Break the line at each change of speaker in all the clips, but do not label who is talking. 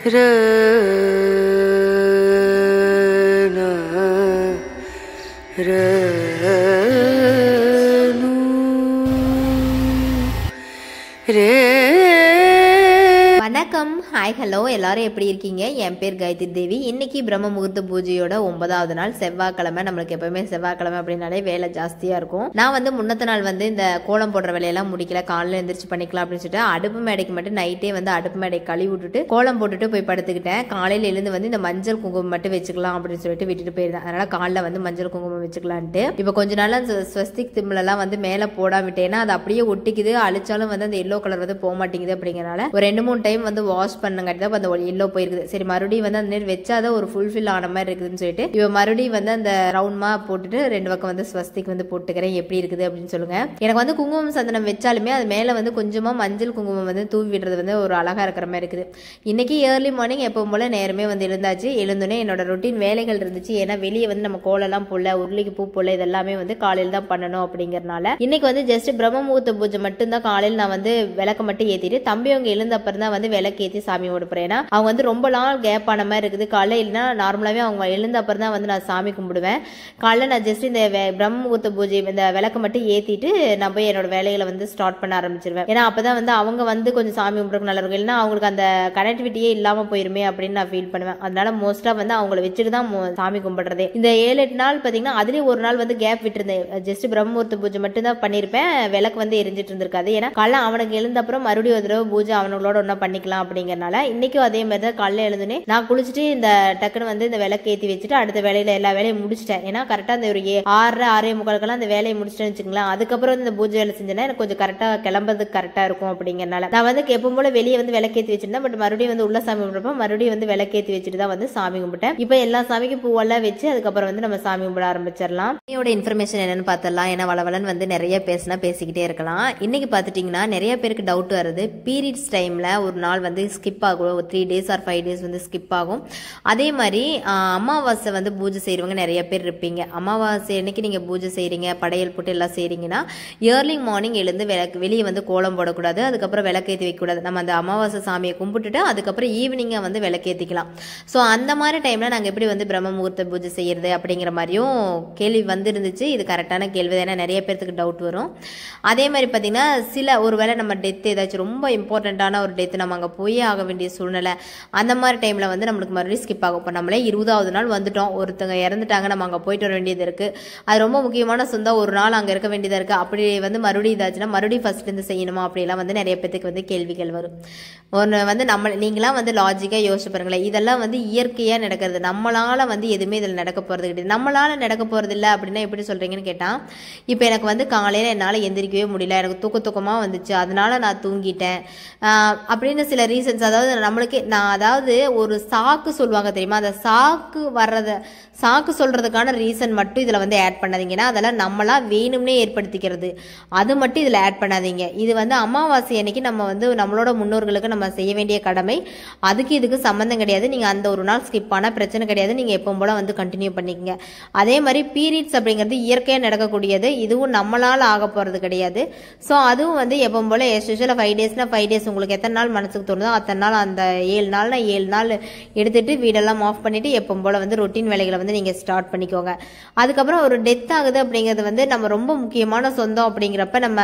வணக்கம் hi hello எல்லாரும் எப்படி இருக்கீங்க என் பேர் காயத்ரி தேவி இன்னைக்கு பிரம்ம முகூர்த்த பூஜையோட ஒன்பதாவது நாள் செவ்வாய்க்கிழமை நம்மளுக்கு எப்பவுமே செவ்வாய்க்கிழமை அப்படின்னாலே வேலை ஜாஸ்தியா இருக்கும் நான் வந்து முன்னத்த நாள் வந்து இந்த கோலம் போடுற வேலையெல்லாம் முடிக்கல காலையில எந்திரிச்சு பண்ணிக்கலாம் அப்படின்னு சொல்லிட்டு அடுப்பு மேடைக்கு மட்டும் நைட்டே வந்து அடுப்பு மேடை கழுவி விட்டுட்டு கோலம் போட்டுட்டு போய் படுத்துக்கிட்டேன் காலையில எழுந்து வந்து இந்த மஞ்சள் குங்குமம் மட்டும் வச்சுக்கலாம் அப்படின்னு சொல்லிட்டு விட்டுட்டு போயிருந்தேன் அதனால காலைல வந்து மஞ்சள் குங்குமம் வச்சுக்கலான்ட்டு இப்போ கொஞ்ச நாளா அந்த ஸ்வஸ்திக் திம்லலாம் வந்து மேலே போடாமட்டேன்னா அது அப்படியே ஒட்டிக்குது அழிச்சாலும் வந்து அந்த எல்லோ கலர் வந்து போக மாட்டேங்குது அப்படிங்கறனால ஒரு ரெண்டு மூணு டைம் வந்து வாஷ் பண்ணங்காட்டி தான் அந்த எல்லோ போயிருக்குது சரி மறுபடியும் வந்து அந்த நேரம் வச்சாதான் ஒரு ஃபுல்ஃபில் ஆன மாதிரி இருக்குதுன்னு சொல்லிட்டு இவ மறுபடியும் வந்து அந்த ரவுண்ட்மா போட்டுட்டு ரெண்டு பக்கம் வந்து ஸ்வஸ்திக் வந்து போட்டுக்கிறேன் எப்படி இருக்குது அப்படின்னு சொல்லுங்க எனக்கு வந்து குங்குமம் சந்தனம் வச்சாலுமே அது மேல வந்து கொஞ்சமா மஞ்சள் குங்குமம் வந்து தூவி விடுறது வந்து ஒரு அழகா இருக்கிற மாதிரி இருக்குது இன்னைக்கு ஏர்லி மார்னிங் எப்பவும் போல நேரமே வந்து எழுந்தாச்சு எழுந்தோடனே என்னோட ரொட்டீன் வேலைகள் இருந்துச்சு ஏன்னா வெளியே வந்து நம்ம கோலெல்லாம் போடல உருளைக்கு பூ போடல இதெல்லாமே வந்து காலையில் தான் பண்ணணும் அப்படிங்கறனால இன்னைக்கு வந்து ஜஸ்ட் பிரம்ம முகூர்த்த பூஜை மட்டும்தான் காலையில் நான் வந்து விளக்க மட்டும் ஏத்திட்டு தம்பி அவங்க எழுந்த அப்புறம் தான் வந்து விளக்கு ஏற்றி சாமி ஓடுப்புறேன் ஏன்னா அவங்க வந்து ரொம்ப நாள் கேப் ஆன மாதிரி இருக்குது காலைல இல்லைன்னா நார்மலாகவே அவங்க எழுந்த அப்புறம் தான் வந்து நான் சாமி கும்பிடுவேன் காலைல நான் ஜஸ்ட் இந்த வே- பிரம்ம முகூர்த்த பூஜை இந்த விளக்கு மட்டும் ஏத்திட்டு நான் போய் என்னோட வேலைகளை வந்து ஸ்டார்ட் பண்ண ஆரம்பிச்சிருவேன் ஏன்னா அப்பதான் வந்து அவங்க வந்து கொஞ்சம் சாமி கும்பிட்றதுக்கு நல்லா இருக்கும் இல்லைன்னா அவங்களுக்கு அந்த கனெக்டிவிட்டியே இல்லாம போயிருமே அப்படின்னு நான் ஃபீல் பண்ணுவேன் அதனால மோஸ்டா வந்து அவங்கள வச்சுட்டு தான் மோ- சாமி கும்பிடுறதே இந்த ஏழு எட்டு நாள் பாத்தீங்கன்னா அதுலயும் ஒரு நாள் வந்து கேப் விட்டுருந்தேன் ஜஸ்ட் பிரம்மூர்த்த பூஜை மட்டும் தான் பண்ணியிருப்பேன் விளக்கு வந்து எரிஞ்சிட்டு இருந்திருக்காது ஏன்னா காலைல அவனுக்கு எழுந்த அப்புறம் மறுபடியும் ஒரு தடவை பூஜை அவங்களோட ஒன்றா பண்ணிக்கலாம் அப்படிங்கறனால இன்னைக்கும் அதே மாதிரி தான் காலைல எழுதுனே நான் குளிச்சுட்டு இந்த டக்குன்னு வந்து இந்த விளக்கு ஏற்றி வச்சுட்டு அடுத்த வேலையில எல்லா வேலையும் முடிச்சிட்டேன் ஏன்னா கரெக்டாக அந்த ஒரு ஏ- ஆறரை ஆறே முக்காலுக்கெல்லாம் அந்த வேலையை முடிச்சிட்டேன்னு வச்சுங்களேன் அதுக்கப்புறம் வந்து இந்த பூஜை வேலை செஞ்சேன்னா எனக்கு கொஞ்சம் கரெக்டாக கிளம்புறதுக்கு கரெக்டாக இருக்கும் அப்படிங்கறனால நான் வந்து எப்பவும் போல வெளியே வந்து விளக்கேற்றி வச்சிருந்தேன் பட் மறுபடியும் வந்து உள்ள சாமி கும்பிட்றப்ப மறுபடியும் வந்து விளக்கேற்றி வச்சுட்டு தான் வந்து சாமி கும்பிட்டேன் இப்போ எல்லா சாமிக்கும் பூவெல்லாம் வச்சு அதுக்கப்புறம் வந்து நம்ம சாமி கும்பிட ஆரம்பிச்சிடலாம் என்னோட இன்ஃபர்மேஷன் என்னன்னு பார்த்தலாம் ஏன்னா வளவலன் வந்து நிறைய பேசினா பேசிக்கிட்டே இருக்கலாம் இன்னைக்கு பார்த்துட்டிங்கன்னா நிறைய பேருக்கு டவுட் வருது பீரியட்ஸ் டைமில் ஒரு நாள் வந்து ஸ்கிப் ஆகும் ஒரு three days or five days வந்து ஸ்கிப் ஆகும் அதே மாதிரி ஆஹ், அமாவாசை வந்து பூஜை செய்கிறவங்க நிறைய பேர் இருப்பீங்க அமாவாசை அன்னைக்கு நீங்கள் பூஜை செய்கிறீங்க படையல் போட்டு எல்லாம் செய்கிறீங்கன்னா ஏர்லி மார்னிங் எழுந்து விளக்கு வெளியே வந்து கோலம் போடக்கூடாது அதுக்கப்புறம் விளக்கேற்றி வைக்கக்கூடாது நம்ம அந்த அமாவாசை சாமியை கும்பிட்டுட்டு அதுக்கப்புறம் ஈவினிங்காக வந்து விளக்கேற்றிக்கலாம் ஸோ அந்த மாதிரி டைமில் நாங்கள் எப்படி வந்து பிரம்ம முகூர்த்த பூஜை செய்யறது அப்படிங்கிற மாதிரியும் கேள்வி வந்துருந்துச்சு இது கரெக்டான கேள்வி தான். ஏன்னா நிறைய பேர்த்துக்கு டவுட் வரும் அதே மாதிரி பார்த்தீங்கன்னா சில ஒருவேளை நம்ம டெத் ஏதாச்சும் ரொம்ப இம்பார்ட்டண்ட்டான ஒரு டெத் நம்ம அங்கே போயே ஆக வேண்டிய சூழ்நிலை அந்த மாதிரி டைமில் வந்து நம்மளுக்கு மறுபடியும் ஸ்கிப் ஆகும் இப்போ நம்மளே இருபதாவது நாள் வந்துட்டோம் ஒருத்தங்க இறந்துட்டாங்க நம்ம அங்கே போயிட்டு வர வேண்டியது இருக்குது அது ரொம்ப முக்கியமான சொந்தம் ஒரு நாள் அங்கே இருக்க வேண்டியதாக இருக்குது அப்படி வந்து மறுபடியும் இதாச்சுன்னா மறுபடியும் ஃபர்ஸ்ட்லேருந்து செய்யணுமா அப்படிலாம் வந்து நிறைய பேத்துக்கு வந்து கேள்விகள் வரும் ஒன்று வந்து நம்ம நீங்களாம் வந்து லாஜிக்காக யோசிச்சு பாருங்களேன் இதெல்லாம் வந்து இயற்கையாக நடக்கிறது நம்மளால வந்து எதுவுமே இதில் நடக்க போகிறது கிடையாது நம்மளால நடக்க போகிறது இல்லை அப்படின்னா எப்படி சொல்கிறீங்கன்னு கேட்டால் இப்போ எனக்கு வந்து காலையில் என்னால் எந்திரிக்கவே முடியல எனக்கு தூக்க தூக்கமாக வந்துச்சு அதனால நான் தூங்கிட்டேன் ஆஹ் அப்படின்னு சில ரீசன்ஸ் அதாவது நம்மளுக்கே நான் அதாவது ஒரு சாக்கு சொல்லுவாங்க தெரியுமா அந்த சாக்கு வர்றத சாக்கு சொல்றதுக்கான ரீசன் மட்டும் இதில் வந்து ஆட் பண்ணாதீங்கன்னா அதெல்லாம் நம்மளா வேணும்னே ஏற்படுத்திக்கிறது அது மட்டும் இதில் ஆட் பண்ணாதீங்க இது வந்து அமாவாசை அன்னைக்கு நம்ம வந்து நம்மளோட முன்னோர்களுக்கு நம்ம செய்ய வேண்டிய கடமை அதுக்கு இதுக்கு சம்மந்தம் கிடையாது நீங்கள் அந்த ஒரு நாள் ஸ்கிப் ஆனால் பிரச்சனை கிடையாது நீங்கள் எப்பவும் போல வந்து கண்டினியூ பண்ணிக்கங்க அதே மாதிரி பீரியட்ஸ் அப்படிங்கிறது இயற்கையாக நடக்கக்கூடியது இதுவும் நம்மளால் ஆக போகிறது கிடையாது ஸோ அதுவும் வந்து எப்பவும் போல எஸ்பெஷலாக ஃபைவ் டேஸ்னா ஃபைவ் டேஸ் உங்களுக்கு எத்தனை நாள் மனசுக்கு தோணுதோ அத்தனை நாள் அந்த ஏழு நாள்னா ஏழு நாள் எடுத்துட்டு வீடெல்லாம் ஆஃப் பண்ணிட்டு எப்பவும் போல வந்து ரொட்டீன் வேலைகளை வந்து நீங்கள் ஸ்டார்ட் பண்ணிக்கோங்க அதுக்கப்புறம் ஒரு டெத் ஆகுது அப்படிங்கிறது வந்து நம்ம ரொம்ப முக்கியமான சொந்தம் அப்படிங்கிறப்ப நம்ம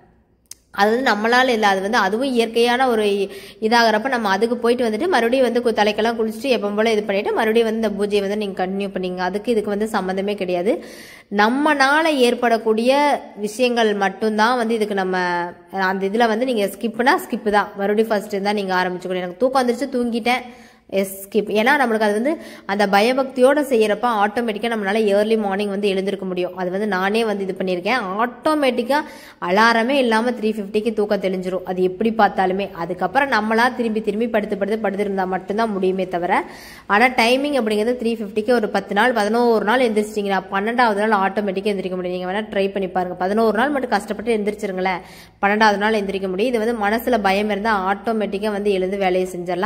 அது வந்து நம்மளால இல்லை அது வந்து அதுவும் இயற்கையான ஒரு இதாகிறப்ப நம்ம அதுக்கு போயிட்டு வந்துட்டு மறுபடியும் வந்து கு- தலைக்கெல்லாம் குளிச்சுட்டு எப்போ போல இது பண்ணிட்டு மறுபடியும் வந்து இந்த பூஜையை வந்து நீங்கள் கண்டினியூ பண்ணீங்க அதுக்கு இதுக்கு வந்து சம்மந்தமே கிடையாது நம்மனால ஏற்படக்கூடிய விஷயங்கள் மட்டும்தான் வந்து இதுக்கு நம்ம அந்த இதில் வந்து நீங்கள் ஸ்கிப்னா ஸ்கிப் தான் மறுபடியும் ஃபர்ஸ்ட் தான் நீங்கள் ஆரம்பிச்சுக்கணும் எனக்கு தூக்கம் வந்துருச்சு தூங்கிட்டேன் எஸ் ஸ்கிப் ஏன்னா நம்மளுக்கு அது வந்து அந்த பயபக்தியோட செய்யறப்ப ஆட்டோமேட்டிக்காக நம்மளால ஏர்லி மார்னிங் வந்து எழுந்திருக்க முடியும் அது வந்து நானே வந்து இது பண்ணியிருக்கேன் ஆட்டோமேட்டிக்காக அலாரமே இல்லாமல் த்ரீ ஃபிஃப்டிக்கு தூக்கம் தெளிஞ்சிரும் அது எப்படி பார்த்தாலுமே அதுக்கப்புறம் நம்மளா திரும்பி திரும்பி படுத்து படுத்து படுத்திருந்தா மட்டும்தான் முடியுமே தவிர ஆனால் டைமிங் அப்படிங்கிறது த்ரீ ஃபிஃப்டிக்கு ஒரு பத்து நாள் பதினோரு நாள் எந்திரிச்சிட்டிங்கன்னா பன்னெண்டாவது நாள் ஆட்டோமேட்டிக்காக எந்திரிக்க முடியும் நீங்கள் வேணால் ட்ரை பண்ணி பாருங்க பதினோரு நாள் மட்டும் கஷ்டப்பட்டு எந்திரிச்சிருங்களேன் பன்னெண்டாவது நாள் எந்திரிக்க முடியும் இது வந்து மனசில் பயம் இருந்தால் ஆட்டோமேட்டிக்காக வந்து எழுந்து வேலையை செஞ்சிடலாம்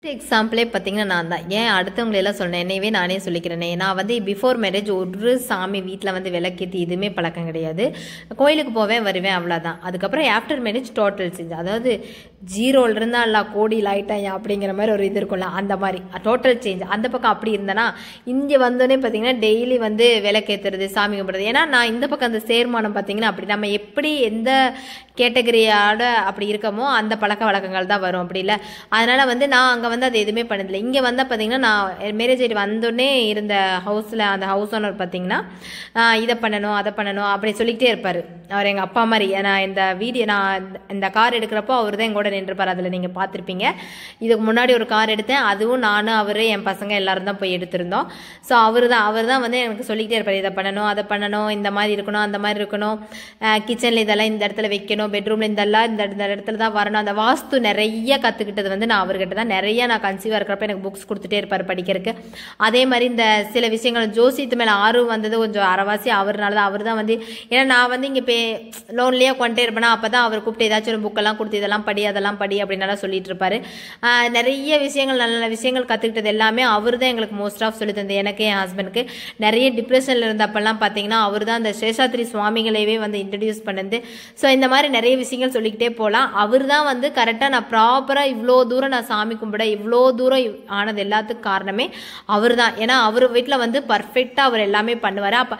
எக்ஸாம்பிளே பார்த்தீங்கன்னா நான் தான் ஏன் அடுத்தவங்களை எல்லாம் சொன்னேன் என்னையவே நானே சொல்லிக்கிறேனே நான் வந்து பிஃபோர் மேரேஜ் ஒரு சாமி வீட்டில் வந்து விளக்கேற்றி இதுவுமே பழக்கம் கிடையாது கோயிலுக்கு போவேன் வருவேன் அவ்வளோதான் அதுக்கப்புறம் ஆஃப்டர் மேரேஜ் டோட்டல் செஞ்சு அதாவது ஜீரோல இருந்தா அல்ல கோடியில் ஆயிட்டாயா அப்படிங்கிற மாதிரி ஒரு இது இருக்கும்ல அந்த மாதிரி டோட்டல் சேஞ்ச் அந்த பக்கம் அப்படி இருந்தேன்னா இங்கே வந்தோடனே பார்த்தீங்கன்னா டெய்லி வந்து விளக்கேற்றுறது சாமி கும்பிட்றது ஏன்னா நான் இந்த பக்கம் அந்த சேர்மானம் பார்த்தீங்கன்னா அப்படி நம்ம எப்படி எந்த கேட்டகரியோட அப்படி இருக்கமோ அந்த பழக்க வழக்கங்கள் தான் வரும் அப்படி இல்லை அதனால வந்து நான் அங்கே வந்து அது எதுவுமே பண்ணதில்லை இங்கே வந்தால் பார்த்தீங்கன்னா நான் மேரேஜ் ஆகிட்டு வந்தோடனே இருந்த ஹவுஸில் அந்த ஹவுஸ் ஓனர் பார்த்தீங்கன்னா ஆஹ் இதை பண்ணணும் அதை பண்ணணும் அப்படி சொல்லிக்கிட்டே இருப்பார் அவர் எங்கள் அப்பா மாதிரி நான் இந்த வீடியோ நான் இந்த- இந்த கார் எடுக்கிறப்போ அவர் தான் எங்கூட நின்றுப்பார் அதில் நீங்கள் பார்த்துருப்பீங்க இதுக்கு முன்னாடி ஒரு கார் எடுத்தேன் அதுவும் நானும் அவர் என் பசங்க எல்லாரும் தான் போய் எடுத்திருந்தோம் ஸோ அவர் தான் அவர் தான் வந்து எனக்கு சொல்லிக்கிட்டே இருப்பார் இதை பண்ணணும் அதை பண்ணணும் இந்த மாதிரி இருக்கணும் அந்த மாதிரி இருக்கணும் கிச்சனில் இதெல்லாம் இந்த இடத்துல வைக்கணும் பெட்ரூமில் இதெல்லாம் இந்த இந்த இடத்துல தான் வரணும் அந்த வாஸ்து நிறைய கற்றுக்கிட்டது வந்து நான் அவர்கிட்ட தான் நிறைய நான் கன்சீவாக இருக்கிறப்ப எனக்கு புக்ஸ் கொடுத்துட்டே இருப்பார் படிக்கிறதுக்கு அதே மாதிரி இந்த சில விஷயங்கள் ஜோசியத்து மேலே ஆர்வம் வந்தது கொஞ்சம் அறவாசி அவர்னால தான் அவர் தான் வந்து ஏன்னா நான் வந்து இங்கே பே லோன்லேயே கொண்டே இருப்பேனா அப்போ தான் அவர் கூப்பிட்டு ஏதாச்சும் ஒரு புக்கெல்லாம் கொடுத்து இதெல்லாம் படி அதெல்லாம் படி அப்படின்னாலாம் சொல்லிட்டு இருப்பாரு ஆஹ் நிறைய விஷயங்கள் நல்ல நல்ல விஷயங்கள் கற்றுக்கிட்டது எல்லாமே அவர் தான் எங்களுக்கு மோஸ்ட் ஆஃப் சொல்லி தந்தது எனக்கு என் ஹஸ்பண்டுக்கு நிறைய டிப்ரெஷனில் இருந்தப்பெல்லாம் பார்த்தீங்கன்னா அவர் தான் அந்த சேஷாத்ரி சுவாமிகளையே வந்து இன்ட்ரடியூஸ் பண்ணது ஸோ இந்த மாதிரி நிறைய விஷயங்கள் சொல்லிக்கிட்டே போகலாம் அவர் தான் வந்து கரெக்டாக நான் ப்ராப்பராக இவ்வளோ தூரம் நான் சாமி கும்பிட இவ்வளோ தூரம் இவ்- ஆனது எல்லாத்துக்கும் காரணமே அவர் தான் ஏன்னா அவர் வீட்டில் வந்து பர்ஃபெக்டாக அவர் எல்லாமே பண்ணுவார் அப்போ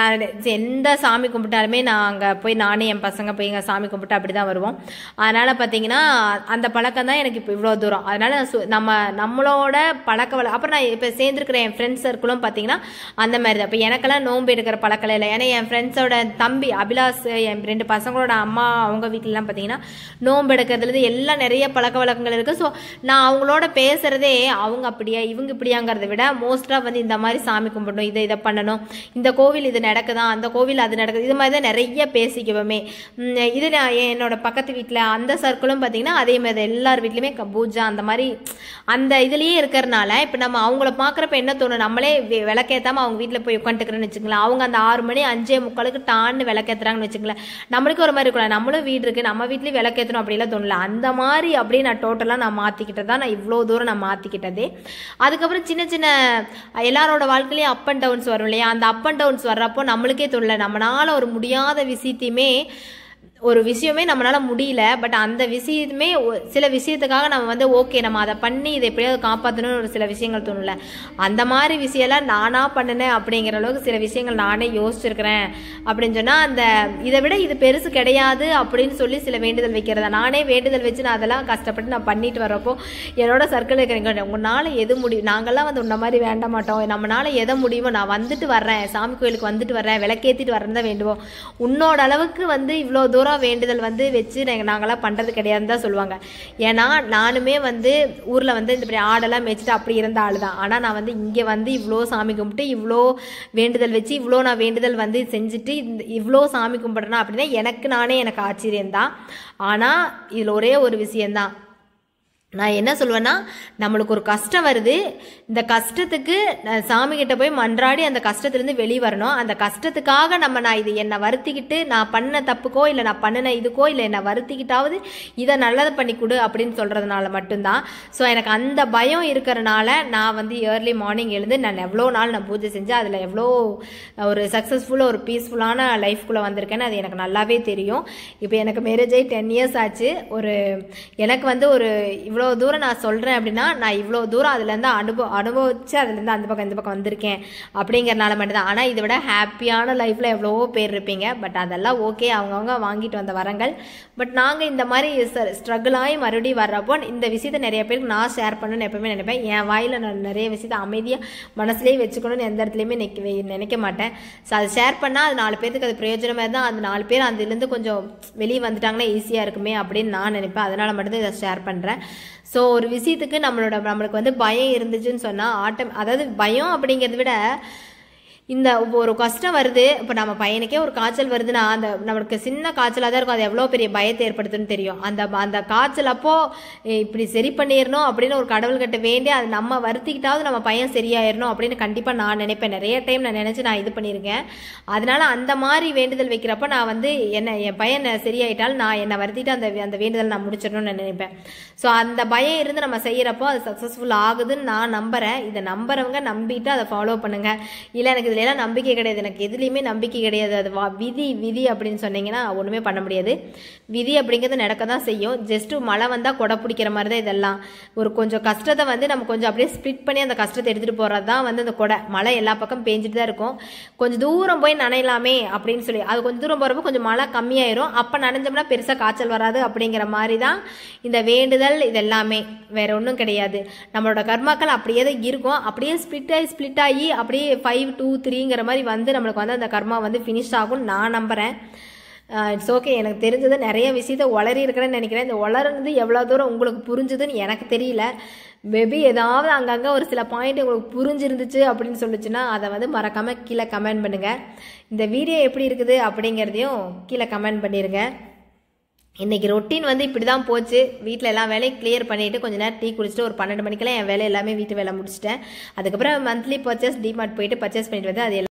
எந்த சாமி கும்பிட்டாலுமே நான் அங்கே போய் நானே என் பசங்க போய் எங்கள் சாமி கும்பிட்டு அப்படி தான் வருவோம் அதனால் பார்த்தீங்கன்னா அந்த பழக்கம் தான் எனக்கு இப்போ இவ்வளோ தூரம் அதனால் சு- நம்ம நம்மளோட பழக்க வழ அப்புறம் நான் இப்போ சேர்ந்துருக்கிற என் ஃப்ரெண்ட்ஸ் சர்க்கிளும் பார்த்தீங்கன்னா அந்த மாதிரி தான் இப்போ எனக்கெல்லாம் நோன்பு எடுக்கிற பழக்கம் இல்லை ஏன்னா என் ஃப்ரெண்ட்ஸோட தம்பி அபிலாஸ் என் ரெண்டு பசங்களோட அம்மா அவங்க வீட்டிலலாம் பார்த்தீங்கன்னா நோன்பு எடுக்கிறதுலேருந்து எல்லாம் நிறைய பழக்க வழக்கங்கள் இருக்குது ஸோ நான் அவங்களோட பேசுகிறதே அவங்க அப்படியா இவங்க இப்படியாங்கிறத விட மோஸ்ட்டாக வந்து இந்த மாதிரி சாமி கும்பிடணும் இதை இதை பண்ணணும் இந்த கோவில் இது நடக்குதா அந்த கோவில் அது நடக்குது இது மாதிரி தான் நிறைய பேசிக்குவோமே உம் இது நான் என்னோட பக்கத்து வீட்டில் அந்த சர்க்கிளும் பார்த்தீங்கன்னா அதே மாதிரி தான். எல்லார் வீட்லையுமே க- பூஜை அந்த மாதிரி அந்த இதுலேயே இருக்கிறனால இப்போ நம்ம அவங்கள பார்க்குறப்ப என்ன தோணும் நம்மளே வி- விளக்கேத்தாம அவங்க வீட்டில் போய் உட்காந்துக்கிறேன்னு வச்சுக்கலாம் அவங்க அந்த ஆறு மணி அஞ்சே முக்காலுக்கு டான்னு விளக்கேத்துறாங்கன்னு வச்சுக்கலாம் நம்மளுக்கு ஒரு மாதிரி இருக்கலாம் நம்மளும் வீடு இருக்கு நம்ம வீட்லயும் விளக்கேற்றணும் அப்படிலாம் தோணல அந்த மாதிரி அப்படியே நான் டோட்டலாக நான் மாற்றிக்கிட்டது தான் நான் இவ்வளோ தூரம் நான் மாற்றிக்கிட்டதே அதுக்கப்புறம் சின்ன சின்ன எல்லாரோட வாழ்க்கையிலையும் அப் அண்ட் டவுன்ஸ் வரும் இல்லையா அந்த அப் அண்ட் டவுன்ஸ் வர்றப்போ நம்மளுக்கே தோணல நம்மளால ஒரு முடியாத விஷயத்தையுமே ஒரு விஷயமே நம்மளால முடியல பட் அந்த விஷயமே ஒ- சில விஷயத்துக்காக நம்ம வந்து ஓகே நம்ம அதை பண்ணி இதை எப்படியாவது காப்பாற்றணும்னு ஒரு சில விஷயங்கள் தோணல அந்த மாதிரி விஷயம்லாம் நானா பண்ணினேன் அப்படிங்கிற அளவுக்கு சில விஷயங்கள் நானே யோசிச்சிருக்கிறேன் அப்படின்னு சொன்னா அந்த இதை விட இது பெருசு கிடையாது அப்படின்னு சொல்லி சில வேண்டுதல் வைக்கிறதா நானே வேண்டுதல் வச்சு நான் அதெல்லாம் கஷ்டப்பட்டு நான் பண்ணிட்டு வரப்போ என்னோட சர்க்கிள் இருக்கிறவங்க உங்களால எது முடியும் நாங்கெல்லாம் வந்து உன்ன மாதிரி வேண்ட மாட்டோம் நம்மளால எதை முடியுமோ நான் வந்துட்டு வர்றேன் சாமி கோயிலுக்கு வந்துட்டு வர்றேன் விளக்கேத்திட்டு வரேன் தான் வேண்டுவோம் உன்னோட அளவுக்கு வந்து இவ்வளோ தூரம் வேண்டுதல் வந்து வச்சு நாங்க- நாங்கெல்லாம் பண்றது கிடையாதுன்னு தான் சொல்லுவாங்க ஏன்னா நானுமே வந்து ஊர்ல வந்து இந்த மாதிரி ஆடெல்லாம் மேய்ச்சிட்டு அப்படி இருந்த ஆள் தான் ஆனா நான் வந்து இங்க வந்து இவ்வளோ சாமி கும்பிட்டு இவ்வளோ வேண்டுதல் வச்சு இவ்வளோ நான் வேண்டுதல் வந்து செஞ்சுட்டு இந்த இவ்வளோ சாமி கும்பிட்றேன்னா அப்படின்னா எனக்கு நானே எனக்கு ஆச்சரியம் தான் ஆனா இதுல ஒரே ஒரு விஷயம்தான் நான் என்ன சொல்லுவேன்னா நம்மளுக்கு ஒரு கஷ்டம் வருது இந்த கஷ்டத்துக்கு நான் சாமி கிட்ட போய் மன்றாடி அந்த கஷ்டத்துலேருந்து வெளியே வரணும் அந்த கஷ்டத்துக்காக நம்ம நான் இது என்னை வருத்திக்கிட்டு நான் பண்ண தப்புக்கோ இல்லை நான் பண்ணின இதுக்கோ இல்லை என்னை வருத்திக்கிட்டாவது இதை நல்லது பண்ணி கொடு அப்படின்னு சொல்கிறதுனால மட்டும்தான் ஸோ எனக்கு அந்த பயம் இருக்கிறனால நான் வந்து இயர்லி மார்னிங் எழுந்து நான் எவ்வளோ நாள் நான் பூஜை செஞ்சு அதில் எவ்வளோ ஒரு சக்ஸஸ்ஃபுல்லாக ஒரு பீஸ்ஃபுல்லான லைஃப்குள்ளே வந்திருக்கேன்னு அது எனக்கு நல்லாவே தெரியும் இப்போ எனக்கு மேரேஜ் ஆகி டென் இயர்ஸ் ஆச்சு ஒரு எனக்கு வந்து ஒரு இவ்வளோ தூரம் நான் சொல்கிறேன் அப்படின்னா நான் இவ்வளோ தூரம் அதுலேருந்து அனுபவ அனுபவிச்சு அதுலேருந்து அந்த பக்கம் இந்த பக்கம் வந்திருக்கேன் அப்படிங்கிறனால மட்டும்தான் ஆனால் இதை விட ஹாப்பியான லைஃப்பில் எவ்வளவோ பேர் இருப்பீங்க பட் அதெல்லாம் ஓகே அவங்கவுங்க வாங்கிட்டு வந்த வரங்கள் பட் நாங்கள் இந்த மாதிரி ஸ்ட்ரகிள் ஆகி மறுபடியும் வர்றப்போ இந்த விஷயத்த நிறைய பேருக்கு நான் ஷேர் பண்ணணும்னு எப்பவுமே நினைப்பேன் என் வாயில் நான் நிறைய விஷயத்த அமைதியாக மனசுலேயே வச்சுக்கணும்னு எந்த இடத்துலையுமே நினைக்க நினைக்க மாட்டேன் ஸோ அதை ஷேர் பண்ணால் அது நாலு பேருக்கு அது பிரயோஜனமாக இருந்தால் அந்த நாலு பேர் அதுலேருந்து கொஞ்சம் வெளியே வந்துட்டாங்கன்னா ஈஸியாக இருக்குமே அப்படின்னு நான் நினைப்பேன் அதனால மட்டும்தான் இதை ஷேர் பண்ணுறேன் ஸோ ஒரு விஷயத்துக்கு நம்மளோட நம்மளுக்கு வந்து பயம் இருந்துச்சுன்னு சொன்னால் ஆட்டம் அதாவது பயம் அப்படிங்கிறத விட இந்த ஒரு கஷ்டம் வருது இப்போ நம்ம பையனுக்கே ஒரு காய்ச்சல் வருதுன்னா அந்த நம்மளுக்கு சின்ன காய்ச்சலாக தான் இருக்கும் அது எவ்வளோ பெரிய பயத்தை ஏற்படுத்துன்னு தெரியும் அந்த அந்த காய்ச்சல் அப்போ ஏய், இப்படி சரி பண்ணிடணும் அப்படின்னு ஒரு கடவுள்கிட்ட வேண்டி அது நம்ம வருத்திக்கிட்டாவது நம்ம பையன் சரியாயிடணும் அப்படின்னு கண்டிப்பாக நான் நினைப்பேன் நிறைய டைம் நான் நினச்சி நான் இது பண்ணியிருக்கேன் அதனால அந்த மாதிரி வேண்டுதல் வைக்கிறப்ப நான் வந்து என்ன என் பையன் சரியாயிட்டால் நான் என்னை வருத்திட்டு அந்த அந்த வேண்டுதல் நான் முடிச்சிடணும்னு நான் நினைப்பேன் ஸோ அந்த பயம் இருந்து நம்ம செய்யறப்போ அது சக்ஸஸ்ஃபுல் ஆகுதுன்னு நான் நம்புறேன் இதை நம்புறவங்க நம்பிட்டு அதை ஃபாலோ பண்ணுங்க இல்லை எனக்கு இதுல எல்லாம் நம்பிக்கை கிடையாது எனக்கு எதுலேயுமே நம்பிக்கை கிடையாது அது வா விதி விதி அப்படின்னு சொன்னீங்கன்னா ஒன்றுமே பண்ண முடியாது விதி அப்படிங்கிறது நடக்க தான் செய்யும் ஜஸ்ட் மழை வந்தால் கொடை பிடிக்கிற மாதிரி தான் இதெல்லாம் ஒரு கொஞ்சம் கஷ்டத்தை வந்து நம்ம கொஞ்சம் அப்படியே ஸ்ப்ளிட் பண்ணி அந்த கஷ்டத்தை எடுத்துகிட்டு போகிறது தான் வந்து அந்த கொடை மழை எல்லா பக்கம் பேஞ்சிட்டு தான் இருக்கும் கொஞ்சம் தூரம் போய் நனையலாமே அப்படின்னு சொல்லி அது கொஞ்சம் தூரம் போகிறப்ப கொஞ்சம் மழை கம்மியாயிரும் அப்போ நனைஞ்சோம்னா பெருசாக காய்ச்சல் வராது அப்படிங்கிற மாதிரி தான் இந்த வேண்டுதல் இது எல்லாமே வேற ஒன்றும் கிடையாது நம்மளோட கர்மாக்கள் அப்படியே தான் இருக்கும் அப்படியே ஸ்ப்ளிட் ஆகி ஸ்ப்ளிட் ஆகி அப்படியே ஃபைவ் டூ த்ரீங்கிற மாதிரி வந்து நம்மளுக்கு வந்து அந்த கர்மா வந்து ஃபினிஷ் ஆகும்னு நான் நம்புகிறேன் இட்ஸ் ஓகே எனக்கு தெரிஞ்சது நிறைய விஷயத்த உளறி இருக்கிறேன்னு நினைக்கிறேன் இந்த உளறுனது எவ்வளோ தூரம் உங்களுக்கு புரிஞ்சுதுன்னு எனக்கு தெரியல மேபி ஏதாவது அங்கங்கே ஒரு சில பாயிண்ட் உங்களுக்கு புரிஞ்சிருந்துச்சு அப்படின்னு சொல்லுச்சுன்னா அதை வந்து மறக்காமல் கீழே கமெண்ட் பண்ணுங்கள் இந்த வீடியோ எப்படி இருக்குது அப்படிங்கிறதையும் கீழே கமெண்ட் பண்ணிடுங்க இன்னைக்கு ரொட்டீன் வந்து இப்படி தான் போச்சு வீட்டில் எல்லா வேலையும் கிளியர் பண்ணிட்டு கொஞ்ச நேரம் டீ குடிச்சிட்டு ஒரு பன்னெண்டு மணிக்கெல்லாம் என் வேலை எல்லாமே வீட்டு வேலை முடிச்சிட்டேன் அதுக்கப்புறம் மந்த்லி பர்ச்சேஸ் டிமார்ட் போயிட்டு பர்ச்சேஸ் பண்ணிட்டு வந்து அது